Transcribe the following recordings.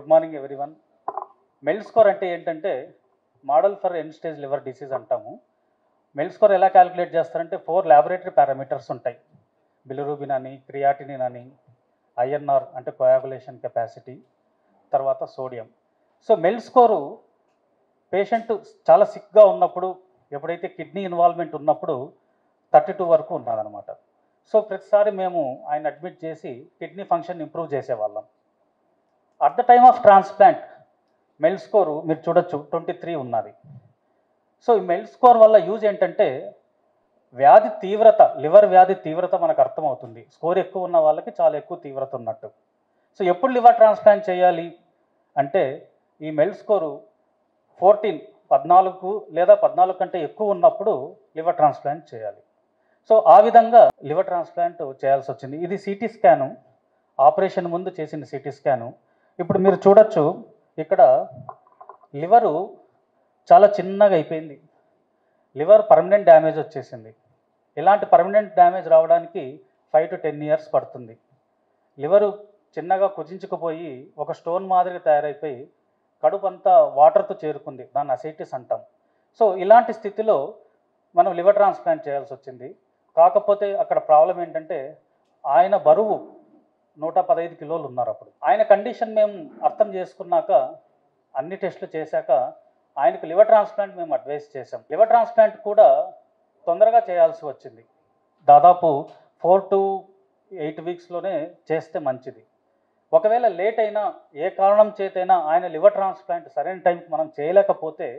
Good morning everyone MELD score అంటే ఏంటంటే model for end stage liver disease అంటాము MELD score ఎలా calculate చేస్తారంటే ఫోర్ ల్యాబొరేటరీ పారామీటర్స్ ఉంటాయి బిలిరూబిన్ అని క్రియాటినిన్ అని ఐఎన్ఆర్ అంటే కోయాగులేషన్ కెపాసిటీ తర్వాత sodium so MELD score patient చాలా సిక్గా ఉన్నప్పుడు ఎప్పుడైతే కిడ్నీ ఇన్వాల్వ్మెంట్ ఉన్నప్పుడు థర్టీ టూ వరకు ఉన్నదనమాట సో ప్రతిసారి మేము ఆయన అడ్మిట్ చేసి కిడ్నీ ఫంక్షన్ ఇంప్రూవ్ చేసేవాళ్ళం at the time of transplant MELD score మీరు చూడొచ్చు ట్వంటీ త్రీ ఉన్నది సో ఈ మెల్ స్కోర్ వల్ల యూజ్ ఏంటంటే వ్యాధి తీవ్రత లివర్ వ్యాధి తీవ్రత మనకు అర్థమవుతుంది స్కోర్ ఎక్కువ ఉన్న వాళ్ళకి చాలా ఎక్కువ తీవ్రత ఉన్నట్టు సో ఎప్పుడు లివర్ ట్రాన్స్ప్లాంట్ చేయాలి అంటే ఈ మెల్ స్కోరు ఫోర్టీన్ పద్నాలుగు లేదా పద్నాలుగు కంటే ఎక్కువ ఉన్నప్పుడు లివర్ ట్రాన్స్ప్లాంట్ చేయాలి సో ఆ విధంగా లివర్ ట్రాన్స్ప్లాంట్ చేయాల్సి వచ్చింది ఇది సిటీ స్కాను ఆపరేషన్ ముందు చేసిన సిటీ స్కాను ఇప్పుడు మీరు చూడొచ్చు ఇక్కడ లివరు చాలా చిన్నగా అయిపోయింది లివర్ పర్మనెంట్ డ్యామేజ్ వచ్చేసింది ఇలాంటి పర్మనెంట్ డ్యామేజ్ రావడానికి ఫైవ్ టు టెన్ ఇయర్స్ పడుతుంది లివరు చిన్నగా కుజించుకుపోయి ఒక స్టోన్ మాదిరిగా తయారైపోయి కడుపు అంతా వాటర్తో చేరుకుంది దాన్ని అసైటిస్ అంటాం సో ఇలాంటి స్థితిలో మనం లివర్ ట్రాన్స్ప్లాంట్ చేయాల్సి వచ్చింది కాకపోతే అక్కడ ప్రాబ్లం ఏంటంటే ఆయన బరువు నూట పదహైదు కిలోలు ఉన్నారు అప్పుడు ఆయన కండిషన్ మేము అర్థం చేసుకున్నాక అన్ని టెస్టులు చేశాక ఆయనకు లివర్ ట్రాన్స్ప్లాంట్ మేము అడ్వైస్ చేసాం లివర్ ట్రాన్స్ప్లాంట్ కూడా తొందరగా చేయాల్సి వచ్చింది దాదాపు ఫోర్ టు ఎయిట్ వీక్స్లోనే చేస్తే మంచిది ఒకవేళ లేట్ అయినా ఏ కారణం చేతైనా ఆయన లివర్ ట్రాన్స్ప్లాంట్ సరైన టైంకి మనం చేయలేకపోతే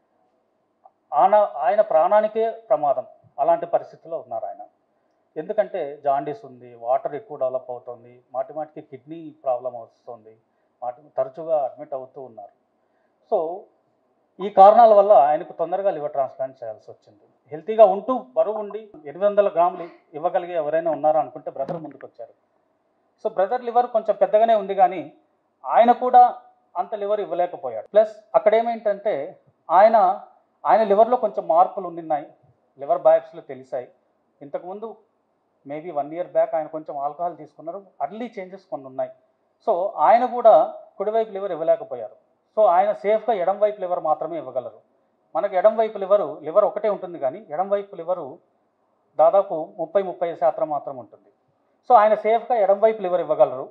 ఆయన ఆయన ప్రాణానికే ప్రమాదం అలాంటి పరిస్థితిలో ఉన్నారు ఆయన ఎందుకంటే జాండీస్ ఉంది వాటర్ ఎక్కువ డెవలప్ అవుతుంది మాటి మాటికి కిడ్నీ ప్రాబ్లం వస్తుంది మాటి తరచుగా అడ్మిట్ అవుతూ ఉన్నారు సో ఈ కారణాల వల్ల ఆయనకు తొందరగా లివర్ ట్రాన్స్ప్లాంట్ చేయాల్సి వచ్చింది హెల్తీగా ఉంటూ బరువు ఉండి ఎనిమిది వందల గ్రాములు ఇవ్వగలిగే ఎవరైనా ఉన్నారా అనుకుంటే బ్రదర్ ముందుకు వచ్చారు సో బ్రదర్ లివర్ కొంచెం పెద్దగానే ఉంది కానీ ఆయన కూడా అంత లివర్ ఇవ్వలేకపోయాడు ప్లస్ అక్కడ ఏమేంటంటే ఆయన ఆయన లివర్లో కొంచెం మార్పులు ఉన్నాయి లివర్ బయాప్సీలు తెలిసాయి ఇంతకుముందు మేబీ వన్ ఇయర్ బ్యాక్ ఆయన కొంచెం ఆల్కహాల్ తీసుకున్నారు అర్లీ చేంజెస్ కొన్ని ఉన్నాయి సో ఆయన కూడా కుడివైపు లివర్ ఇవ్వలేకపోయారు సో ఆయన సేఫ్గా ఎడం వైపు లివర్ మాత్రమే ఇవ్వగలరు మనకు ఎడం వైపు లివరు లివర్ ఒకటే ఉంటుంది కానీ ఎడం వైపు లివరు దాదాపు ముప్పై ముప్పై శాతం మాత్రం ఉంటుంది సో ఆయన సేఫ్గా ఎడం వైపు లివర్ ఇవ్వగలరు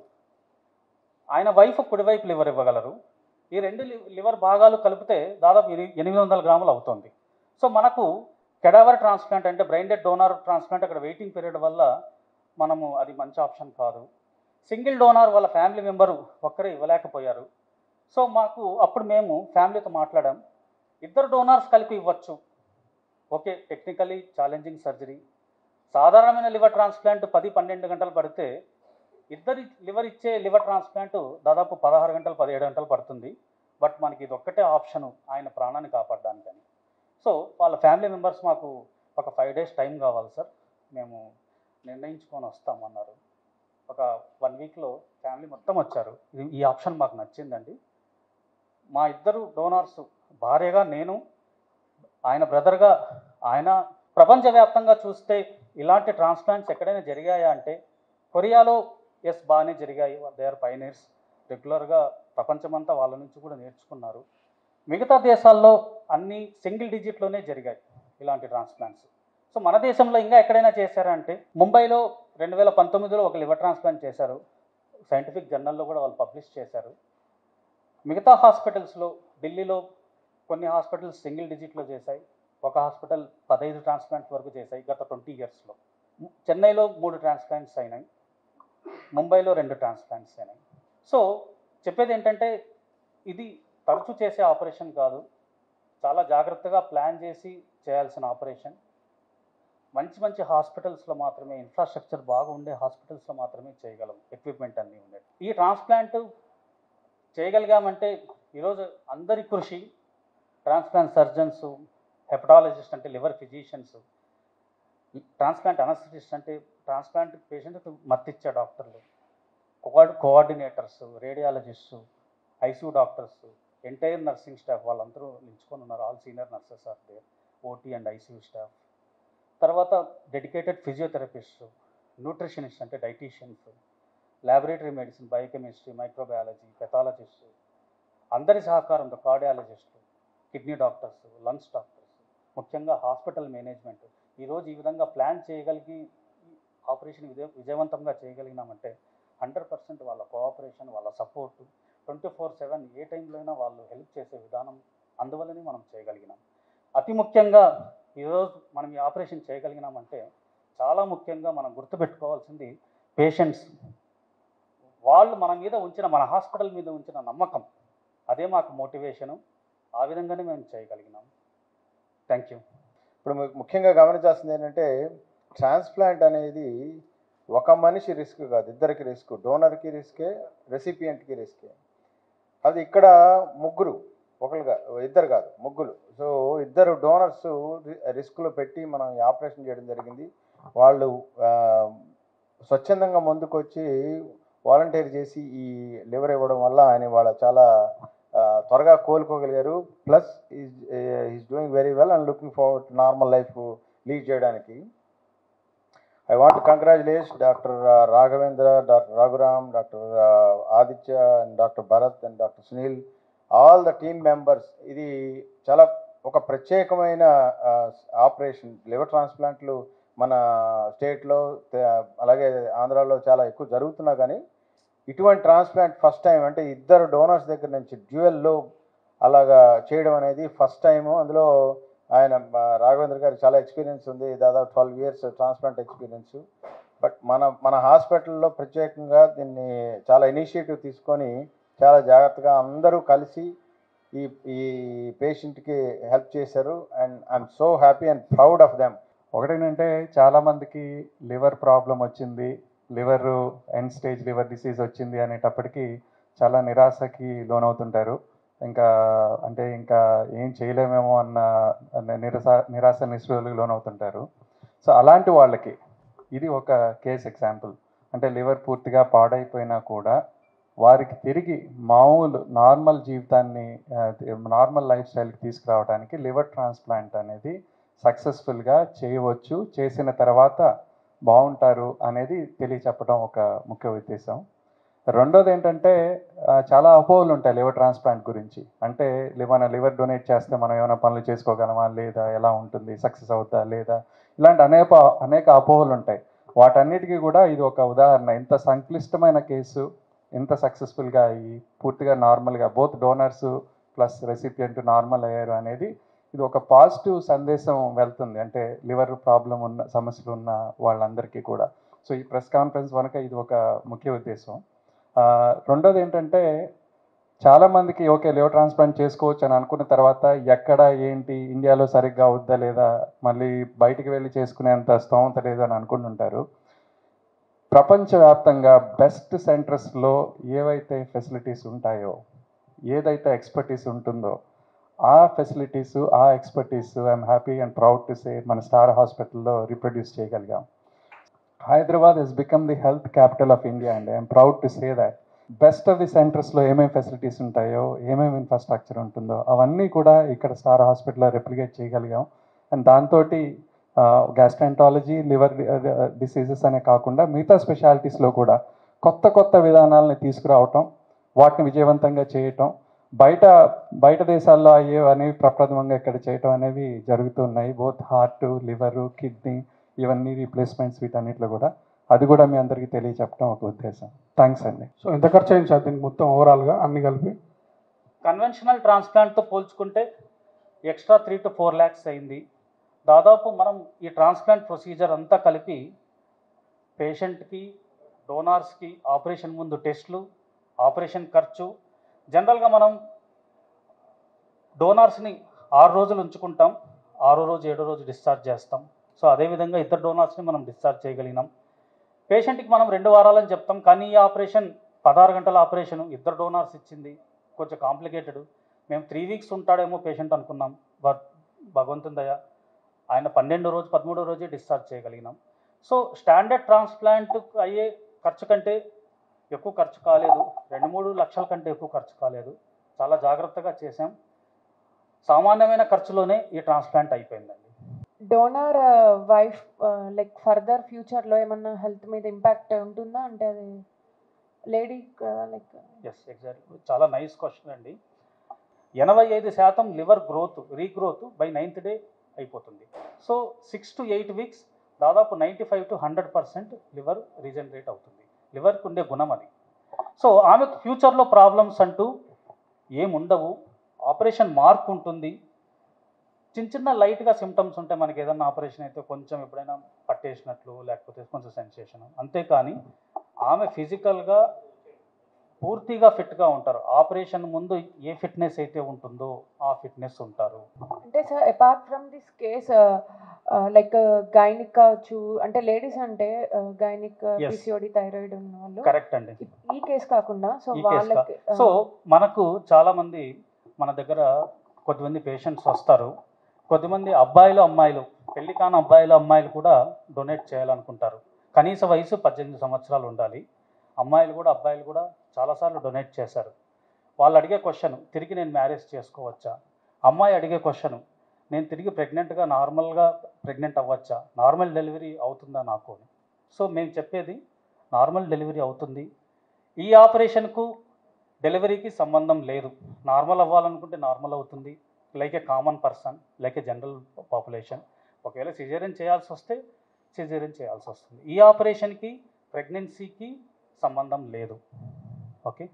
ఆయన వైఫ్ కుడివైపు లివర్ ఇవ్వగలరు ఈ రెండు లి- లివర్ భాగాలు కలిపితే దాదాపు ఎని- ఎనిమిది వందల గ్రాములు అవుతుంది సో మనకు కెడావర్ ట్రాన్స్ప్లాంట్ అంటే బ్రైండెడ్ డోనార్ ట్రాన్స్ప్లాంట్ అక్కడ వెయిటింగ్ పీరియడ్ వల్ల మనము అది మంచి ఆప్షన్ కాదు సింగిల్ డోనార్ వాళ్ళ ఫ్యామిలీ మెంబరు ఒక్కరే ఇవ్వలేకపోయారు సో మాకు అప్పుడు మేము ఫ్యామిలీతో మాట్లాడాం ఇద్దరు డోనార్స్ కలిపి ఇవ్వచ్చు ఓకే టెక్నికలీ ఛాలెంజింగ్ సర్జరీ సాధారణమైన లివర్ ట్రాన్స్ప్లాంట్ పది పన్నెండు గంటలు పడితే ఇద్దరి లివర్ ఇచ్చే లివర్ ట్రాన్స్ప్లాంట్ దాదాపు పదహారు గంటలు పదిహేడు గంటలు పడుతుంది బట్ మనకి ఇది ఒక్కటే ఆప్షను ఆయన ప్రాణాన్ని కాపాడడానికని సో వాళ్ళ ఫ్యామిలీ మెంబర్స్ మాకు ఒక ఫైవ్ డేస్ టైం కావాలి సార్ మేము నిర్ణయించుకొని వస్తామన్నారు ఒక వన్ వీక్లో ఫ్యామిలీ మొత్తం వచ్చారు ఇది ఈ ఆప్షన్ మాకు నచ్చిందండి మా ఇద్దరు డోనార్స్ భార్యగా నేను ఆయన బ్రదర్గా ఆయన ప్రపంచవ్యాప్తంగా చూస్తే ఇలాంటి ట్రాన్స్ప్లాంట్స్ ఎక్కడైనా జరిగాయా అంటే కొరియాలో ఎస్ బాగానే జరిగాయి దే ఆర్ పైనీర్స్ రెగ్యులర్గా ప్రపంచమంతా వాళ్ళ నుంచి కూడా నేర్చుకున్నారు మిగతా దేశాల్లో అన్ని సింగిల్ డిజిట్లోనే జరిగాయి ఇలాంటి ట్రాన్స్ప్లాంట్స్ సో మన దేశంలో ఇంకా ఎక్కడైనా చేశారా అంటే ముంబైలో రెండు వేల పంతొమ్మిదిలో ఒక లివర్ ట్రాన్స్ప్లాంట్ చేశారు సైంటిఫిక్ జర్నల్లో కూడా వాళ్ళు పబ్లిష్ చేశారు మిగతా హాస్పిటల్స్లో ఢిల్లీలో కొన్ని హాస్పిటల్స్ సింగిల్ డిజిట్లో చేశాయి ఒక హాస్పిటల్ పదహైదు ట్రాన్స్ప్లాంట్స్ వరకు చేశాయి గత ట్వంటీ ఇయర్స్లో చెన్నైలో మూడు ట్రాన్స్ప్లాంట్స్ అయినాయి ముంబైలో రెండు ట్రాన్స్ప్లాంట్స్ అయినాయి సో చెప్పేది ఏంటంటే ఇది తరచూ చేసే ఆపరేషన్ కాదు చాలా జాగ్రత్తగా ప్లాన్ చేసి చేయాల్సిన ఆపరేషన్ మంచి మంచి హాస్పిటల్స్లో మాత్రమే ఇన్ఫ్రాస్ట్రక్చర్ బాగా ఉండే హాస్పిటల్స్లో మాత్రమే చేయగలం ఎక్విప్మెంట్ అన్నీ ఉన్నాయి ఈ ట్రాన్స్ప్లాంట్ చేయగలిగామంటే ఈరోజు అందరి కృషి ట్రాన్స్ప్లాంట్ సర్జన్స్ హెపటాలజిస్ట్ అంటే లివర్ ఫిజిషియన్స్ ట్రాన్స్ప్లాంట్ అనస్థిటిస్ట్ అంటే ట్రాన్స్ప్లాంట్ పేషెంట్కి మత్తిచ్చే డాక్టర్లు కోఆర్డి coordinators radiologist ICU doctors entire nursing staff వాళ్ళందరూ నిల్చుకొని ఉన్నారు all senior nurses are there OT and ICU staff తర్వాత డెడికేటెడ్ ఫిజియోథెరపిస్ట్ న్యూట్రిషనిస్ట్ అంటే dieticians laboratory medicine biochemistry microbiology pathologist అందరి సహకారంతో కార్డియాలజిస్టులు కిడ్నీ డాక్టర్స్ లంగ్స్ డాక్టర్స్ ముఖ్యంగా హాస్పిటల్ మేనేజ్మెంట్ ఈరోజు ఈ విధంగా ప్లాన్ చేయగలిగి ఈ ఆపరేషన్ విజయ విజయవంతంగా చేయగలిగినామంటే హండ్రెడ్ పర్సెంట్ వాళ్ళ కోఆపరేషన్ వాళ్ళ సపోర్ట్ ట్వంటీ ఫోర్ సెవెన్ ఏ టైంలో అయినా వాళ్ళు హెల్ప్ చేసే విధానం అందువల్లనే మనం చేయగలిగినాం అతి ముఖ్యంగా ఈరోజు మనం ఈ ఆపరేషన్ చేయగలిగినామంటే చాలా ముఖ్యంగా మనం గుర్తుపెట్టుకోవాల్సింది పేషెంట్స్ వాళ్ళు మన మీద ఉంచిన మన హాస్పిటల్ మీద ఉంచిన నమ్మకం అదే మాకు మోటివేషను ఆ విధంగానే మేము చేయగలిగినాం థ్యాంక్ యూ ఇప్పుడు ము- ముఖ్యంగా గమనించాల్సింది ఏంటంటే ట్రాన్స్ప్లాంట్ అనేది ఒక మనిషి రిస్క్ కాదు ఇద్దరికి రిస్క్ డోనర్కి రిస్కే రెసిపియంట్కి రిస్కే అది ఇక్కడ ముగ్గురు ఒకరుగా ఇద్దరు కాదు ముగ్గురు సో ఇద్దరు డోనర్స్ రిస్క్లో పెట్టి మనం ఈ ఆపరేషన్ చేయడం జరిగింది వాళ్ళు ఆ, స్వచ్ఛందంగా ముందుకొచ్చి వాలంటీర్ చేసి ఈ లివర్ ఇవ్వడం వల్ల ఆయన వాళ్ళ చాలా ఆ, త్వరగా కోలుకోగలిగారు plus is doing very well and looking forward normal life lead చేయడానికి I want congratulate doctor Raghavendra doctor Raghuram doctor Aditya and doctor Bharat and doctor Sunil all the team members ఇది చాలా ఒక ప్రత్యేకమైన ఆపరేషన్ లివర్ ట్రాన్స్ప్లాంట్లు మన స్టేట్లో అలాగే ఆంధ్రాలో చాలా ఎక్కువ జరుగుతున్నా కానీ ఇటువంటి ట్రాన్స్ప్లాంట్ ఫస్ట్ టైం అంటే ఇద్దరు డోనర్స్ దగ్గర నుంచి డ్యూయల్లో అలాగా చేయడం అనేది ఫస్ట్ టైము అందులో ఆయన మా రాఘవేంద్ర గారికి చాలా ఎక్స్పీరియన్స్ ఉంది దాదాపు twelve years transplant experience but మన మన హాస్పిటల్లో ప్రత్యేకంగా దీన్ని చాలా ఇనిషియేటివ్ తీసుకొని చాలా జాగ్రత్తగా అందరూ కలిసి ఈ ఈ పేషెంట్కి హెల్ప్ చేశారు and I'm so happy and proud of them ఒకటేంటంటే చాలా మందికి లివర్ ప్రాబ్లం వచ్చింది liver end stage liver disease వచ్చింది అనేటప్పటికీ చాలా నిరాశకి లోనవుతుంటారు ఇంకా అంటే ఇంకా ఏం చేయలేమేమో అన్న అన్న నిరాశ నిరాశ నిస్పృహలకు లోనవుతుంటారు సో అలాంటి వాళ్ళకి ఇది ఒక కేస్ ఎగ్జాంపుల్ అంటే లివర్ పూర్తిగా పాడైపోయినా కూడా వారికి తిరిగి మామూలు నార్మల్ జీవితాన్ని నార్మల్ లైఫ్ స్టైల్కి తీసుకురావడానికి లివర్ ట్రాన్స్ప్లాంట్ అనేది సక్సెస్ఫుల్గా చేయవచ్చు చేసిన తర్వాత బాగుంటారు అనేది తెలియచెప్పడం ఒక ముఖ్య ఉద్దేశం రెండోది ఏంటంటే ఆ, చాలా అపోహలు ఉంటాయి లివర్ ట్రాన్స్ప్లాంట్ గురించి అంటే li- మన లివర్ డొనేట్ చేస్తే మనం ఏమైనా పనులు చేసుకోగలమా లేదా ఎలా ఉంటుంది సక్సెస్ అవుతా లేదా ఇలాంటి అనేక అనేక అపోహలు ఉంటాయి వాటన్నిటికీ కూడా ఇది ఒక ఉదాహరణ ఇంత సంక్లిష్టమైన కేసు ఇంత సక్సెస్ఫుల్గా అయ్యి పూర్తిగా నార్మల్గా both donors plus recipient normal అయ్యారు అనేది ఇది ఒక పాజిటివ్ సందేశం వెళ్తుంది అంటే లివర్ ప్రాబ్లం ఉన్న సమస్యలు ఉన్న వాళ్ళందరికీ కూడా సో ఈ ప్రెస్ కాన్ఫరెన్స్ వనక ఇది ఒక ముఖ్య ఉద్దేశం ఆ, రెండోది ఏంటంటే చాలా మందికి ఓకే లివర్ ట్రాన్స్ప్లాంట్ చేసుకోవచ్చు అని అనుకున్న తర్వాత ఎక్కడ ఏంటి ఇండియాలో సరిగ్గా అవుద్దా లేదా మళ్ళీ బయటికి వెళ్ళి చేసుకునేంత స్తోమత లేదని అనుకుంటుంటారు ప్రపంచవ్యాప్తంగా బెస్ట్ సెంటర్స్లో ఏవైతే ఫెసిలిటీస్ ఉంటాయో ఏదైతే ఎక్స్పర్టీస్ ఉంటుందో ఆ ఫెసిలిటీస్ ఆ expertise I'm happy and proud to say మన స్టార్ హాస్పిటల్లో రిప్రొడ్యూస్ చేయగలిగాం Hyderabad is become the health capital of India అండి I'm proud to say that best of the సెంటర్స్లో ఏమేమి ఫెసిలిటీస్ ఉంటాయో ఏమేమి ఇన్ఫ్రాస్ట్రక్చర్ ఉంటుందో అవన్నీ కూడా ఇక్కడ స్టార్ హాస్పిటల్లో రెప్లికేట్ చేయగలిగాం అండ్ దాంతో గ్యాస్ట్రాంటాలజీ లివర్ డిసీజెస్ అనే కాకుండా మిగతా స్పెషాలిటీస్లో కూడా కొత్త కొత్త విధానాలని తీసుకురావటం వాటిని విజయవంతంగా చేయటం బయట బయట దేశాల్లో అయ్యే అనేవి ప్రప్రథమంగా ఇక్కడ చేయటం అనేవి జరుగుతున్నాయి బోత్ హార్ట్ లివరు కిడ్నీ ఇవన్నీ రీప్లేస్మెంట్స్ వీటన్నిటిలో కూడా అది కూడా మీ అందరికీ తెలియచెప్పడం ఒక ఉద్దేశం థ్యాంక్స్ అండి సో ఎంత ఖర్చు అయింది సార్ దీనికి మొత్తం ఓవరాల్గా అన్ని కలిపి కన్వెన్షనల్ ట్రాన్స్ప్లాంట్తో పోల్చుకుంటే extra three to four lakhs అయింది దాదాపు మనం ఈ ట్రాన్స్ప్లాంట్ ప్రొసీజర్ అంతా కలిపి పేషెంట్కి డోనార్స్కి ఆపరేషన్ ముందు టెస్ట్లు ఆపరేషన్ ఖర్చు జనరల్గా మనం డోనార్స్ని ఆరు రోజులు ఉంచుకుంటాం ఆరో రోజు ఏడో రోజు డిశ్చార్జ్ చేస్తాం సో అదేవిధంగా ఇద్దరు డోనార్స్ని మనం డిశ్చార్జ్ చేయగలిగినాం పేషెంట్కి మనం రెండు వారాలని చెప్తాం కానీ ఈ ఆపరేషన్ పదహారు గంటల ఆపరేషన్ ఇద్దరు డోనార్స్ ఇచ్చింది కొంచెం కాంప్లికేటెడ్ మేము త్రీ వీక్స్ ఉంటాడేమో పేషెంట్ అనుకున్నాం బట్ భగవంతుని దయ ఆయన పన్నెండో రోజు పదమూడో రోజే డిశ్చార్జ్ చేయగలిగినాం సో స్టాండర్డ్ ట్రాన్స్ప్లాంట్ అయ్యే ఖర్చు కంటే ఎక్కువ ఖర్చు కాలేదు రెండు మూడు లక్షల కంటే ఎక్కువ ఖర్చు కాలేదు చాలా జాగ్రత్తగా చేసాం సామాన్యమైన ఖర్చులోనే ఈ ట్రాన్స్ప్లాంట్ అయిపోయిందండి డోనర్ వైఫ్ లైక్ ఫర్దర్ ఫ్యూచర్లో ఏమన్నా హెల్త్ మీద ఇంపాక్ట్ ఉంటుందా అంటే అది లేడీ కదా లైక్ ఎస్ ఎగ్జాక్ట్లీ చాలా నైస్ క్వశ్చన్ అండి ఎనభై ఐదు శాతం liver growth regrowth by ninth day అయిపోతుంది so six to eight weeks దాదాపు ninety five to hundred percent liver regenerate అవుతుంది లివర్కి ఉండే గుణం అది సో ఆమెకు ఫ్యూచర్లో ప్రాబ్లమ్స్ అంటూ ఏముండవు ఆపరేషన్ మార్క్ ఉంటుంది చిన్న చిన్న లైట్గా సిమ్టమ్స్ ఉంటాయి మనకి ఏదైనా ఆపరేషన్ అయితే కొంచెం ఎప్పుడైనా పట్టేసినట్లు లేకపోతే కొంచెం సెన్సేషన్ అంతేకాని ఆమె ఫిజికల్గా పూర్తిగా ఫిట్గా ఉంటారు ఆపరేషన్ ముందు ఏ ఫిట్నెస్ అయితే ఉంటుందో ఆ ఫిట్నెస్ ఉంటారు అంటే sir apart from this case like gynaec కావచ్చు అంటే లేడీస్ అంటే గైనిక్ Yes. పిసిఓడి థైరాయిడ్ ఉన్న వాళ్ళు కరెక్ట్ అండి ఈ కేస్ కాకుండా సో ఈ case వాళ్ళకి ఆ, సో మనకు చాలామంది మన దగ్గర కొద్దిమంది పేషెంట్స్ వస్తారు కొద్దిమంది అబ్బాయిలు అమ్మాయిలు పెళ్లి కాని అబ్బాయిలు అమ్మాయిలు కూడా డొనేట్ చేయాలనుకుంటారు కనీస వయసు పద్దెనిమిది సంవత్సరాలు ఉండాలి అమ్మాయిలు కూడా అబ్బాయిలు కూడా చాలాసార్లు డొనేట్ చేశారు వాళ్ళు అడిగే క్వశ్చన్ తిరిగి నేను మ్యారేజ్ చేసుకోవచ్చా అమ్మాయి అడిగే క్వశ్చన్ నేను తిరిగి ప్రెగ్నెంట్గా నార్మల్గా ప్రెగ్నెంట్ అవ్వచ్చా నార్మల్ డెలివరీ అవుతుందా నాకు అని సో మేము చెప్పేది నార్మల్ డెలివరీ అవుతుంది ఈ ఆపరేషన్కు డెలివరీకి సంబంధం లేదు నార్మల్ అవ్వాలనుకుంటే నార్మల్ అవుతుంది like a common person like a general population ఒకవేళ సిజేరియన్ చేయాల్సి వస్తే సిజేరియన్ చేయాల్సి వస్తుంది ఈ ఆపరేషన్కి ప్రెగ్నెన్సీకి సంబంధం లేదు ఓకే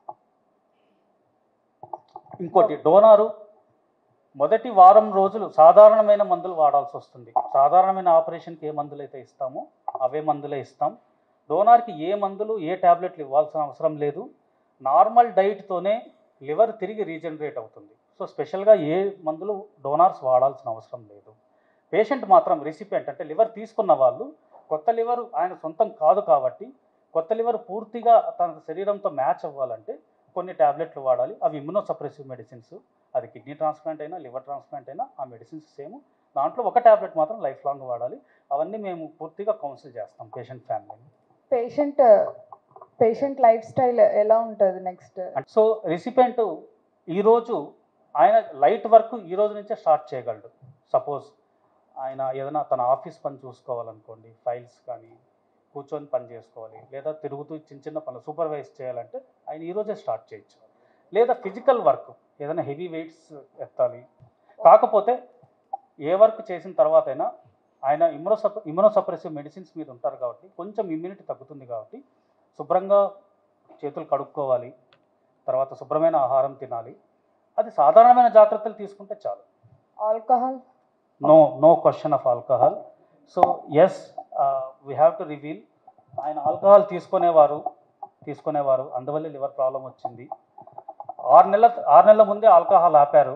ఇంకోటి డోనారు మొదటి వారం రోజులు సాధారణమైన మందులు వాడాల్సి వస్తుంది సాధారణమైన ఆపరేషన్కి ఏ మందులు అయితే ఇస్తామో అవే మందులే ఇస్తాం డోనార్కి ఏ మందులు ఏ ట్యాబ్లెట్లు ఇవ్వాల్సిన అవసరం లేదు నార్మల్ డైట్తోనే లివర్ తిరిగి రీజనరేట్ అవుతుంది సో స్పెషల్గా ఏ మందులు డోనార్స్ వాడాల్సిన అవసరం లేదు పేషెంట్ మాత్రం రిసిపియంట్ అంటే లివర్ తీసుకున్న వాళ్ళు కొత్త లివర్ ఆయన సొంతం కాదు కాబట్టి కొత్త లివర్ పూర్తిగా తన శరీరంతో మ్యాచ్ అవ్వాలంటే కొన్ని ట్యాబ్లెట్లు వాడాలి అవి ఇమ్యునో సప్రెసివ్ మెడిసిన్స్ అది కిడ్నీ ట్రాన్స్ప్లాంట్ అయినా లివర్ ట్రాన్స్ప్లాంట్ అయినా ఆ మెడిసిన్స్ సేమ్ దాంట్లో ఒక ట్యాబ్లెట్ మాత్రం లైఫ్ లాంగ్ వాడాలి అవన్నీ మేము పూర్తిగా కౌన్సిల్ చేస్తాం పేషెంట్ ఫ్యామిలీని పేషెంట్ పేషెంట్ లైఫ్ స్టైల్ ఎలా ఉంటుంది నెక్స్ట్ సో రిసిపెంట్ ఈరోజు ఆయన లైట్ వర్క్ ఈ రోజు నుంచే స్టార్ట్ చేయగలడు సపోజ్ ఆయన ఏదైనా తన ఆఫీస్ పని చూసుకోవాలనుకోండి ఫైల్స్ కానీ కూర్చొని పని చేసుకోవాలి లేదా తిరుగుతూ చిన్న చిన్న పనులు సూపర్వైజ్ చేయాలంటే ఆయన ఈ రోజే స్టార్ట్ చేయొచ్చు లేదా ఫిజికల్ వర్క్ ఏదైనా హెవీ వెయిట్స్ ఎత్తాలి కాకపోతే ఏ వర్క్ చేసిన తర్వాత అయినా ఆయన ఇమ్యునోసప్ ఇమ్యునోసప్రెసివ్ మెడిసిన్స్ మీద ఉంటారు కాబట్టి కొంచెం ఇమ్యూనిటీ తగ్గుతుంది కాబట్టి శుభ్రంగా చేతులు కడుక్కోవాలి తర్వాత శుభ్రమైన ఆహారం తినాలి అది సాధారణమైన జాగ్రత్తలు తీసుకుంటే చాలు alcohol no no question of alcohol so yes we have to reveal ఆయన ఆల్కహాల్ తీసుకునేవారు తీసుకునేవారు అందువల్ల లివర్ ప్రాబ్లం వచ్చింది ఆరు నెలల ఆరు నెలల ముందే ఆల్కహాల్ ఆపారు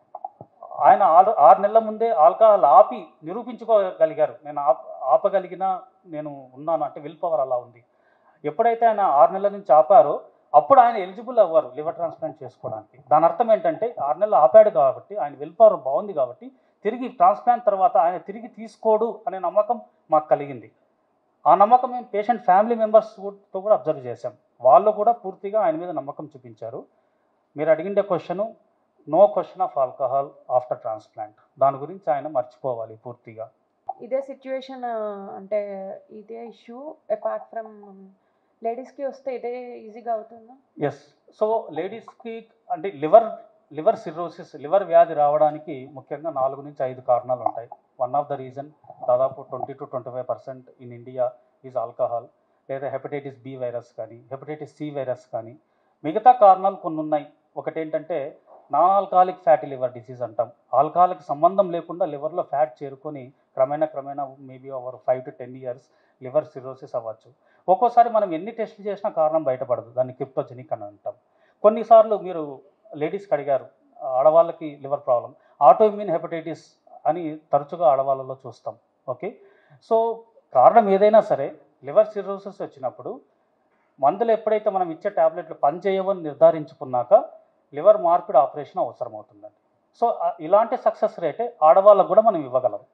ఆయన ఆరు ఆరు నెలల ముందే ఆల్కహాల్ ఆపి నిరూపించుకోగలిగారు నేను ఆప ఆపగలిగిన నేను ఉన్నాను అంటే విల్ పవర్ అలా ఉంది ఎప్పుడైతే ఆయన ఆరు నెలల నుంచి ఆపారో అప్పుడు ఆయన ఎలిజిబుల్ అవ్వరు లివర్ ట్రాన్స్ప్లాంట్ చేసుకోవడానికి దాని అర్థం ఏంటంటే ఆరు నెలలు ఆపాడు కాబట్టి ఆయన విల్ పవర్ బాగుంది కాబట్టి తిరిగి ట్రాన్స్ప్లాంట్ తర్వాత ఆయన తిరిగి తీసుకోడు అనే నమ్మకం మాకు కలిగింది ఆ నమ్మకం మేము పేషెంట్ ఫ్యామిలీ మెంబర్స్తో కూడా అబ్జర్వ్ చేశాం వాళ్ళు కూడా పూర్తిగా ఆయన మీద నమ్మకం చూపించారు మీరు అడిగిండే question no question of alcohol after transplant దాని గురించి ఆయన మర్చిపోవాలి పూర్తిగా ఇదే సిచ్యువేషన్ అంటే ఇదే ఇష్యూ అపార్ట్ ఫ్రమ్ లేడీస్కి వస్తే ఇదే ఈజీగా అవుతుందా ఎస్ సో లేడీస్కి అంటే లివర్ లివర్ సిరోసిస్ లివర్ వ్యాధి రావడానికి ముఖ్యంగా నాలుగు నుంచి ఐదు కారణాలు ఉంటాయి వన్ ఆఫ్ ద రీజన్ దాదాపు twenty two twenty five percent in India is alcohol లేదా హెపటైటిస్ బి వైరస్ కానీ హెపటైటిస్ సి వైరస్ కానీ మిగతా కారణాలు కొన్ని ఉన్నాయి ఒకటి ఏంటంటే non alcoholic fatty liver disease అంటాం ఆల్కహాల్కి సంబంధం లేకుండా లివర్లో ఫ్యాట్ చేరుకొని క్రమేణా క్రమేణా maybe over five to ten years liver cirrhosis అవ్వచ్చు ఒక్కోసారి మనం ఎన్ని టెస్టులు చేసినా కారణం బయటపడదు దాన్ని క్రిప్టోజెనిక్ అని అంటాం కొన్నిసార్లు మీరు లేడీస్కి అడిగారు ఆడవాళ్ళకి లివర్ ప్రాబ్లం ఆటోఇమ్యూన్ హెపటైటిస్ అని తరచుగా ఆడవాళ్ళలో చూస్తాం ఓకే సో కారణం ఏదైనా సరే లివర్ సిరోసిస్ వచ్చినప్పుడు మందులు ఎప్పుడైతే మనం ఇచ్చే టాబ్లెట్లు పనిచేయవని నిర్ధారించుకున్నాక లివర్ మార్పిడి ఆపరేషన్ అవసరం అవుతుందండి సో ఆ- ఇలాంటి సక్సెస్ రేటే ఆడవాళ్ళకు కూడా మనం ఇవ్వగలం